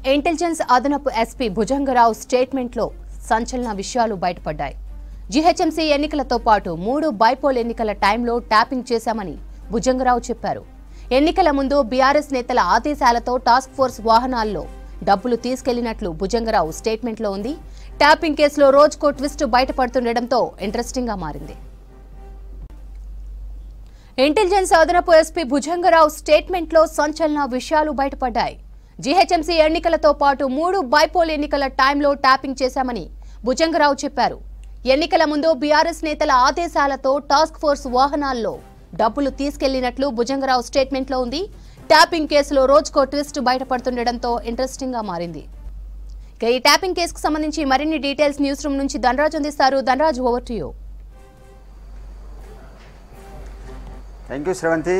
intelligence అదనపు SP Bhujanga Rao స్టేట్మెంట్లో సంచలన విషయాలు బయటపడ్డాయి జీహెచ్ఎంసీ ఎన్నికలతో పాటు మూడు బైపోల్ ఎన్నికల టైంలో ట్యాపింగ్ చేశామని భుజంగరావు చెప్పారు ఎన్నికల ముందు బీఆర్ఎస్ నేతల ఆదేశాలతో టాస్క్ ఫోర్స్ వాహనాల్లో డబ్బులు తీసుకెళ్లినట్లు భుజంగరావు స్టేట్మెంట్లో ఉంది ట్యాపింగ్ కేసులో రోజుకో ట్విస్ట్ బయటపడుతుండటంతో ఇంట్రెస్టింగ్ గా మారింది ఇంటెలిజెన్స్ అదనపు ఎస్పీ భుజంగరావు స్టేట్మెంట్లో సంచలన విషయాలు బయటపడ్డాయి జీహెచ్ఎంసీ ఎన్నికలతో పాటు మూడు బైపోల్ ఎన్నికల టైంలో ట్యాపింగ్ చేశామని భుజంగరావు చెప్పారు ఎన్నికల ముందు బీఆర్ఎస్ నేతల ఆదేశాలతో టాస్క్ ఫోర్స్ వాహనాల్లో డబ్బులు తీసుకెళ్లినట్లు భుజంగరావు స్టేట్మెంట్లో ఉంది ట్యాపింగ్ కేసులో రోజుకో ట్విస్ట్ బయటపడుతుండటంతో ఇంట్రెస్టింగ్ గా మారింది ఇక ఈ ట్యాపింగ్ కేసుకు సంబంధించి మరిన్ని డీటెయిల్స్ న్యూస్ రూమ్ నుంచి ధనరాజ్ అందిస్తారు Dhanraj over to you thank you Sravanthi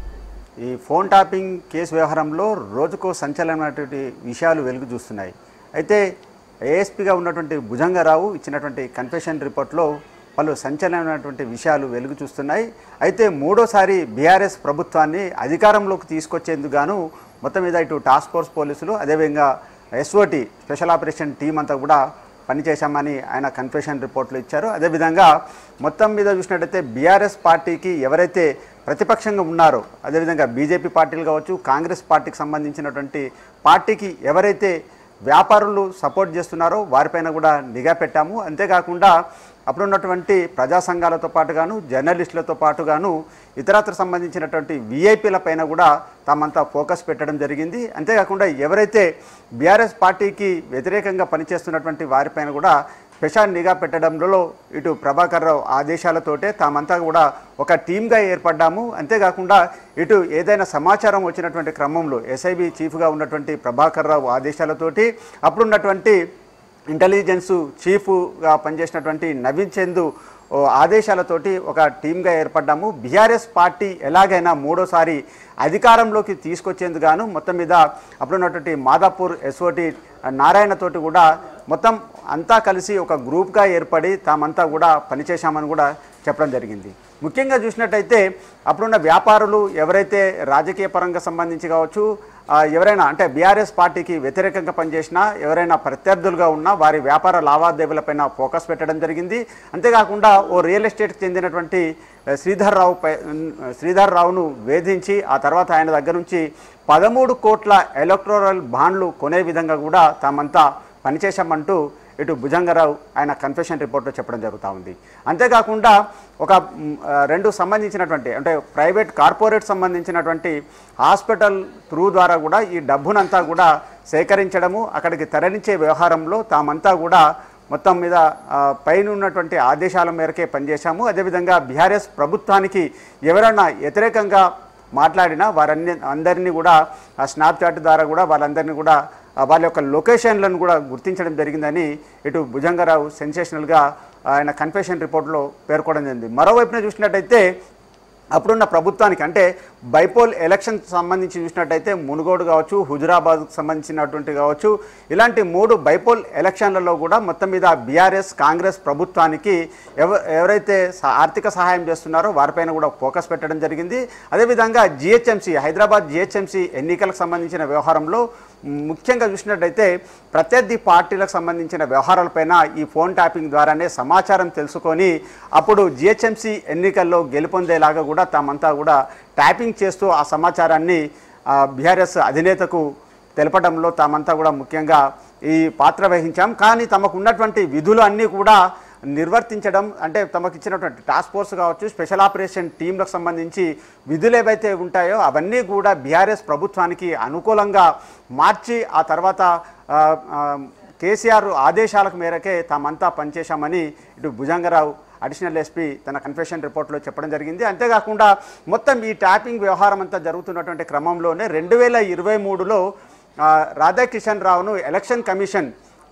ఈ ఫోన్ టాపింగ్ కేసు వ్యవహారంలో రోజుకో సంచలనమైనటువంటి విషయాలు వెలుగు చూస్తున్నాయి అయితే ఏఎస్పీగా ఉన్నటువంటి భుజంగరావు ఇచ్చినటువంటి కన్ఫెషన్ రిపోర్ట్లో పలు సంచలనమైనటువంటి విషయాలు వెలుగు చూస్తున్నాయి అయితే మూడోసారి బీఆర్ఎస్ ప్రభుత్వాన్ని అధికారంలోకి తీసుకొచ్చేందుకు గాను మొత్తం మీద ఇటు టాస్క్ ఫోర్స్ పోలీసులు అదేవిధంగా ఎస్ఓటి స్పెషల్ ఆపరేషన్ టీం అంతా కూడా పనిచేశామని ఆయన కన్ఫెషన్ రిపోర్ట్లు ఇచ్చారు అదేవిధంగా మొత్తం మీద చూసినట్టయితే బీఆర్ఎస్ పార్టీకి ఎవరైతే ప్రతిపక్షంగా ఉన్నారో అదేవిధంగా బీజేపీ పార్టీలు కావచ్చు కాంగ్రెస్ పార్టీకి సంబంధించినటువంటి పార్టీకి ఎవరైతే వ్యాపారులు సపోర్ట్ చేస్తున్నారో వారిపైన కూడా నిఘా పెట్టాము అంతేకాకుండా అప్పుడున్నటువంటి ప్రజా సంఘాలతో పాటుగాను జర్నలిస్టులతో పాటుగాను ఇతరత్ర సంబంధించినటువంటి విఐపీల పైన కూడా తామంతా ఫోకస్ పెట్టడం జరిగింది అంతేకాకుండా ఎవరైతే బీఆర్ఎస్ పార్టీకి వ్యతిరేకంగా పనిచేస్తున్నటువంటి వారిపైన కూడా స్పెషల్ నిఘా పెట్టడంలో ఇటు ప్రభాకర్ రావు ఆదేశాలతోటే తామంతా కూడా ఒక టీమ్గా ఏర్పడ్డాము అంతేకాకుండా ఇటు ఏదైనా సమాచారం వచ్చినటువంటి క్రమంలో ఎస్ఐబి చీఫ్గా ఉన్నటువంటి ప్రభాకర్ రావు ఆదేశాలతోటి అప్పుడున్నటువంటి ఇంటెలిజెన్స్ చీఫ్గా పనిచేసినటువంటి నవీన్ చందు ఓ ఆదేశాలతోటి ఒక టీమ్గా ఏర్పడ్డాము బీఆర్ఎస్ పార్టీ ఎలాగైనా మూడోసారి అధికారంలోకి తీసుకొచ్చేందుకు గాను మొత్తం మీద అప్పుడున్నటువంటి మాదాపూర్ ఎస్ఓటి నారాయణతోటి కూడా మొత్తం అంతా కలిసి ఒక గ్రూప్గా ఏర్పడి తామంతా కూడా పనిచేశామని కూడా చెప్పడం జరిగింది ముఖ్యంగా చూసినట్టయితే అప్పుడున్న వ్యాపారులు ఎవరైతే రాజకీయ పరంగా సంబంధించి కావచ్చు ఆ, ఎవరైనా అంటే బీఆర్ఎస్ పార్టీకి వ్యతిరేకంగా పనిచేసినా ఎవరైనా ప్రత్యర్థులుగా ఉన్నా వారి వ్యాపార లావాదేవీలపైన ఫోకస్ పెట్టడం జరిగింది అంతేకాకుండా ఓ రియల్ ఎస్టేట్కి చెందినటువంటి ఆ, శ్రీధర్ రావు పై శ్రీధర్ రావును వేధించి ఆ తర్వాత ఆయన దగ్గర నుంచి పదమూడు కోట్ల ఎలక్ట్రోరల్ బాండ్లు కొనే విధంగా కూడా తామంతా పనిచేశామంటూ ఇటు భుజంగరావు ఆయన కన్ఫెషన్ రిపోర్ట్లో చెప్పడం జరుగుతూ ఉంది అంతేకాకుండా ఒక మ్, ఆ, రెండు సంబంధించినటువంటి అంటే ప్రైవేట్ కార్పొరేట్ సంబంధించినటువంటి హాస్పిటల్ త్రూ ద్వారా కూడా ఈ డబ్బునంతా కూడా సేకరించడము అక్కడికి తరలించే వ్యవహారంలో తామంతా కూడా మొత్తం మీద ఆ, పైన ఉన్నటువంటి ఆదేశాల మేరకే పనిచేశాము అదేవిధంగా బీఆర్ఎస్ ప్రభుత్వానికి ఎవరైనా వ్యతిరేకంగా మాట్లాడినా వారన్ని అందరినీ కూడా ఆ స్నాప్చాట్ ద్వారా కూడా వాళ్ళందరినీ కూడా ఆ వాళ్ళ యొక్క లొకేషన్లను కూడా గుర్తించడం జరిగిందని ఇటు భుజంగరావు సెన్సేషనల్గా ఆయన కన్ఫెషన్ రిపోర్ట్లో పేర్కొనడం జరిగింది మరోవైపున చూసినట్టయితే అప్పుడున్న ప్రభుత్వానికి అంటే బైపోల్ ఎలక్షన్ సంబంధించి చూసినట్టయితే మునుగోడు కావచ్చు హుజురాబాద్కు సంబంధించినటువంటి కావచ్చు ఇలాంటి మూడు బైపోల్ ఎలక్షన్లలో కూడా మొత్తం మీద బీఆర్ఎస్ కాంగ్రెస్ ప్రభుత్వానికి ఎవ ఎవరైతే స- ఆర్థిక సహాయం చేస్తున్నారో వారిపైన కూడా ఫోకస్ పెట్టడం జరిగింది అదేవిధంగా జిహెచ్ఎంసీ హైదరాబాద్ జిహెచ్ఎంసీ ఎన్నికలకు సంబంధించిన వ్యవహారంలో ముఖ్యంగా చూసినట్టయితే ప్రత్యర్థి పార్టీలకు సంబంధించిన వ్యవహారాలపైన ఈ ఫోన్ ట్యాపింగ్ ద్వారానే సమాచారం తెలుసుకొని అప్పుడు జిహెచ్ఎంసీ ఎన్నికల్లో గెలుపొందేలాగా కూడా తామంతా కూడా ట్యాపింగ్ చేస్తూ ఆ సమాచారాన్ని బీఆర్ఎస్ అధినేతకు తెలపడంలో తామంతా కూడా ముఖ్యంగా ఈ పాత్ర వహించాం కానీ తమకు ఉన్నటువంటి విధులు అన్నీ కూడా నిర్వర్తించడం అంటే తమకు ఇచ్చినటువంటి టాస్క్ ఫోర్స్ కావచ్చు స్పెషల్ ఆపరేషన్ టీంలకు సంబంధించి విధులు ఏవైతే ఉంటాయో అవన్నీ కూడా బీఆర్ఎస్ ప్రభుత్వానికి అనుకూలంగా మార్చి ఆ తర్వాత ఆ, ఆ, కేసీఆర్ ఆదేశాలకు మేరకే తామంతా పనిచేశామని ఇటు భుజంగరావు అడిషనల్ ఎస్పీ తన కన్ఫెషన్ రిపోర్ట్లో చెప్పడం జరిగింది అంతేకాకుండా మొత్తం ఈ ట్యాపింగ్ వ్యవహారం అంతా జరుగుతున్నటువంటి క్రమంలోనే రెండు వేల ఇరవై మూడులో రాధాకిషన్ రావును ఎలక్షన్ కమిషన్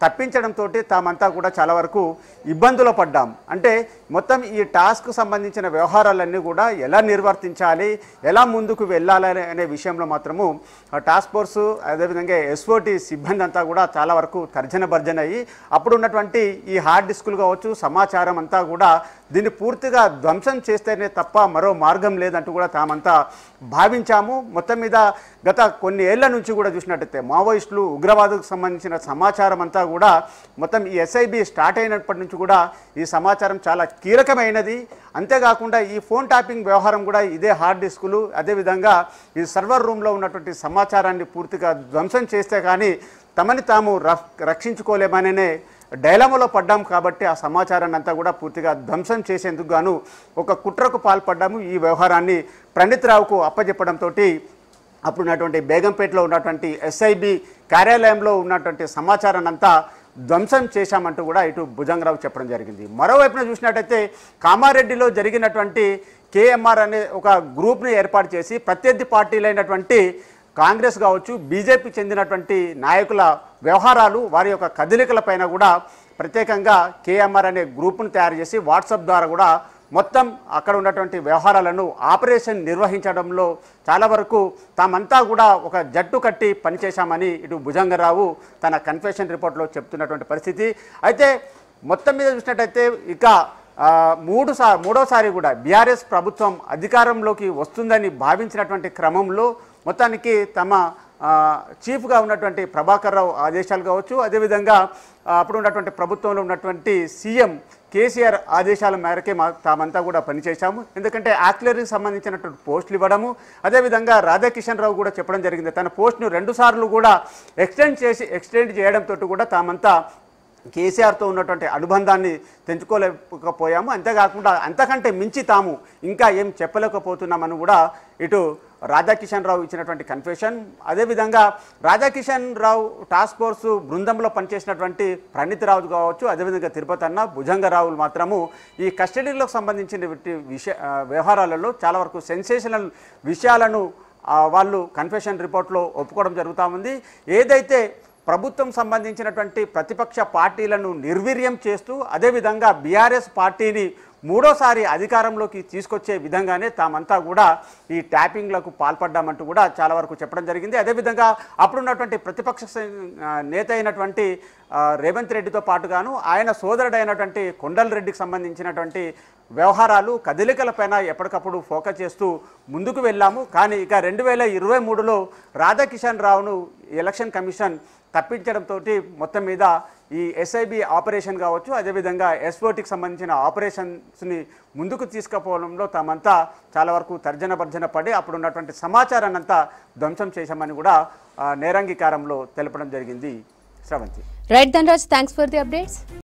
తప్పించడంతో తామంతా కూడా చాలా వరకు ఇబ్బందులు పడ్డాం అంటే మొత్తం ఈ టాస్క్ సంబంధించిన వ్యవహారాలన్నీ కూడా ఎలా నిర్వర్తించాలి ఎలా ముందుకు వెళ్ళాలి అనే విషయంలో మాత్రము ఆ టాస్క్ ఫోర్స్ అదేవిధంగా ఎస్ఓటి సిబ్బంది అంతా కూడా చాలా వరకు తర్జన భర్జన అయ్యి అప్పుడు ఉన్నటువంటి ఈ హార్డ్ డిస్కులు కావచ్చు సమాచారం అంతా కూడా దీన్ని పూర్తిగా ధ్వంసం చేస్తేనే తప్ప మరో మార్గం లేదంటూ కూడా తామంతా భావించాము మొత్తం మీద గత కొన్ని ఏళ్ల నుంచి కూడా చూసినట్టయితే మావోయిస్టులు ఉగ్రవాదుకు సంబంధించిన సమాచారం అంతా కూడా మొత్తం ఈ ఎస్ఐబి స్టార్ట్ అయినప్పటి నుంచి కూడా ఈ సమాచారం చాలా కీలకమైనది అంతేకాకుండా ఈ ఫోన్ ట్యాపింగ్ వ్యవహారం కూడా ఇదే హార్డ్ డిస్కులు అదేవిధంగా ఈ సర్వర్ రూమ్లో ఉన్నటువంటి సమాచారాన్ని పూర్తిగా ధ్వంసం చేస్తే కానీ తమని తాము రక్- రక్షించుకోలేమనే డైలమాలో పడ్డాం కాబట్టి ఆ సమాచారాన్ని అంతా కూడా పూర్తిగా ధ్వంసం చేసేందుకు గాను ఒక కుట్రకు పాల్పడ్డాము ఈ వ్యవహారాన్ని పండిత్ రావుకు అప్పచెప్పడంతో అప్పుడు ఉన్నటువంటి బేగంపేటలో ఉన్నటువంటి ఎస్ఐబి కార్యాలయంలో ఉన్నటువంటి సమాచారాన్ని అంతా ధ్వంసం చేశామంటూ కూడా ఇటు భుజంగరావు చెప్పడం జరిగింది మరోవైపున చూసినట్టయితే కామారెడ్డిలో జరిగినటువంటి కేఎంఆర్ అనే ఒక గ్రూప్ని ఏర్పాటు చేసి ప్రత్యర్థి పార్టీలైనటువంటి కాంగ్రెస్ కావచ్చు బీజేపీ చెందినటువంటి నాయకుల వ్యవహారాలు వారి యొక్క కదలికలపైన కూడా ప్రత్యేకంగా కేఎంఆర్ అనే గ్రూప్ను తయారు చేసి వాట్సాప్ ద్వారా కూడా మొత్తం అక్కడ ఉన్నటువంటి వ్యవహారాలను ఆపరేషన్ నిర్వహించడంలో చాలా వరకు తామంతా కూడా ఒక జట్టు కట్టి పనిచేశామని ఇటు భుజంగరావు తన కన్ఫెషన్ రిపోర్ట్లో చెప్తున్నటువంటి పరిస్థితి అయితే మొత్తం మీద చూసినట్టయితే ఇక ఆ, మూడు సా మూడోసారి కూడా బీఆర్ఎస్ ప్రభుత్వం అధికారంలోకి వస్తుందని భావించినటువంటి క్రమంలో మొత్తానికి తమ ఆ, చీఫ్గా ఉన్నటువంటి ప్రభాకర్ రావు ఆదేశాలు కావచ్చు అదేవిధంగా ఆ, అప్పుడు ఉన్నటువంటి ప్రభుత్వంలో ఉన్నటువంటి సీఎం కేసీఆర్ ఆదేశాల మేరకే మా తామంతా కూడా పనిచేశాము ఎందుకంటే యాక్లరీకి సంబంధించినటువంటి పోస్టులు ఇవ్వడము అదేవిధంగా రాధాకిషన్ రావు కూడా చెప్పడం జరిగింది తన పోస్టును రెండుసార్లు కూడా ఎక్స్టెండ్ చేసి ఎక్స్టెండ్ చేయడంతో కూడా తామంతా కేసీఆర్తో ఉన్నటువంటి అనుబంధాన్ని తెంచుకోలేకపోయాము అంతేకాకుండా అంతకంటే మించి తాము ఇంకా ఏం చెప్పలేకపోతున్నామని కూడా ఇటు రాధాకిషన్ రావు ఇచ్చినటువంటి కన్ఫెషన్ అదేవిధంగా రాధాకిషన్ రావు టాస్క్ ఫోర్స్ బృందంలో పనిచేసినటువంటి ప్రణీత్ రావు కావచ్చు అదేవిధంగా తిరుపతి అన్న భుజంగరావులు మాత్రము ఈ కస్టడీలకు సంబంధించిన విషయ ఆ, వ్యవహారాలలో చాలా వరకు సెన్సేషనల్ విషయాలను ఆ, వాళ్ళు కన్ఫెషన్ రిపోర్ట్లో ఒప్పుకోవడం జరుగుతూ ఉంది ఏదైతే ప్రభుత్వం సంబంధించినటువంటి ప్రతిపక్ష పార్టీలను నిర్వీర్యం చేస్తూ అదేవిధంగా బీఆర్ఎస్ పార్టీని మూడోసారి అధికారంలోకి తీసుకొచ్చే విధంగానే తామంతా కూడా ఈ ట్యాపింగ్లకు పాల్పడ్డామంటూ కూడా చాలా వరకు చెప్పడం జరిగింది అదేవిధంగా అప్పుడున్నటువంటి ప్రతిపక్ష స- ఆ, నేత అయినటువంటి ఆ, రేవంత్ రెడ్డితో పాటుగాను ఆయన సోదరుడైనటువంటి కొండల రెడ్డికి సంబంధించినటువంటి వ్యవహారాలు కదలికలపైన ఎప్పటికప్పుడు ఫోకస్ చేస్తూ ముందుకు వెళ్ళాము కానీ ఇక రెండు వేల ఇరవై మూడులో రాధాకిషన్ రావును ఎలక్షన్ కమిషన్ తప్పించడంతో మొత్తం మీద ఈ ఎస్ఐబి ఆపరేషన్ కావచ్చు అదేవిధంగా ఎస్ఓటికి సంబంధించిన ఆపరేషన్స్ని ముందుకు తీసుకుపోవడంలో తామంతా చాలా వరకు తర్జన భర్జన పడి అప్పుడు ఉన్నటువంటి సమాచారాన్ని అంతా ధ్వంసం చేశామని కూడా ఆ, నేరాంగీకారంలో తెలపడం జరిగింది Sravanthi right Dhanraj thanks for the updates